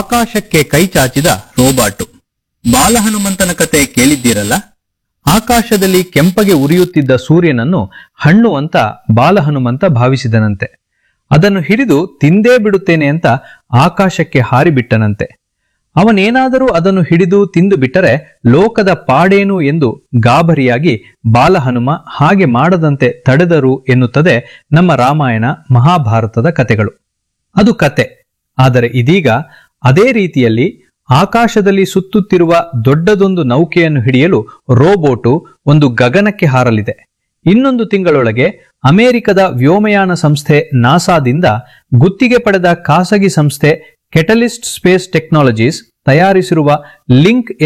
ಆಕಾಶಕ್ಕೆ ಕೈ ಚಾಚಿದ ರೋಬಾಟು ಬಾಲಹನುಮಂತನ ಕತೆ ಕೇಳಿದ್ದೀರಲ್ಲ ಆಕಾಶದಲ್ಲಿ ಕೆಂಪಗೆ ಉರಿಯುತ್ತಿದ್ದ ಸೂರ್ಯನನ್ನು ಹಣ್ಣು ಅಂತ ಬಾಲಹನುಮಂತ ಭಾವಿಸಿದನಂತೆ ಅದನ್ನು ಹಿಡಿದು ತಿಂದೇ ಬಿಡುತ್ತೇನೆ ಅಂತ ಆಕಾಶಕ್ಕೆ ಹಾರಿಬಿಟ್ಟನಂತೆ ಅವನೇನಾದರೂ ಅದನ್ನು ಹಿಡಿದು ತಿಂದು ಬಿಟ್ಟರೆ ಲೋಕದ ಪಾಡೇನು ಎಂದು ಗಾಬರಿಯಾಗಿ ಬಾಲಹನುಮ ಹಾಗೆ ಮಾಡದಂತೆ ತಡೆದರು ಎನ್ನುತ್ತದೆ ನಮ್ಮ ರಾಮಾಯಣ ಮಹಾಭಾರತದ ಕತೆಗಳು ಅದು ಕತೆ ಆದರೆ ಇದೀಗ ಅದೇ ರೀತಿಯಲ್ಲಿ ಆಕಾಶದಲ್ಲಿ ಸುತ್ತುತ್ತಿರುವ ದೊಡ್ಡದೊಂದು ನೌಕೆಯನ್ನು ಹಿಡಿಯಲು ರೋಬೋಟು ಒಂದು ಗಗನಕ್ಕೆ ಹಾರಲಿದೆ ಇನ್ನೊಂದು ತಿಂಗಳೊಳಗೆ ಅಮೆರಿಕದ ವ್ಯೋಮಯಾನ ಸಂಸ್ಥೆ ನಾಸಾದಿಂದ ಗುತ್ತಿಗೆ ಪಡೆದ ಖಾಸಗಿ ಸಂಸ್ಥೆ ಕೆಟಲಿಸ್ಟ್ ಸ್ಪೇಸ್ ಟೆಕ್ನಾಲಜೀಸ್ ತಯಾರಿಸಿರುವ ಲಿಂಕ್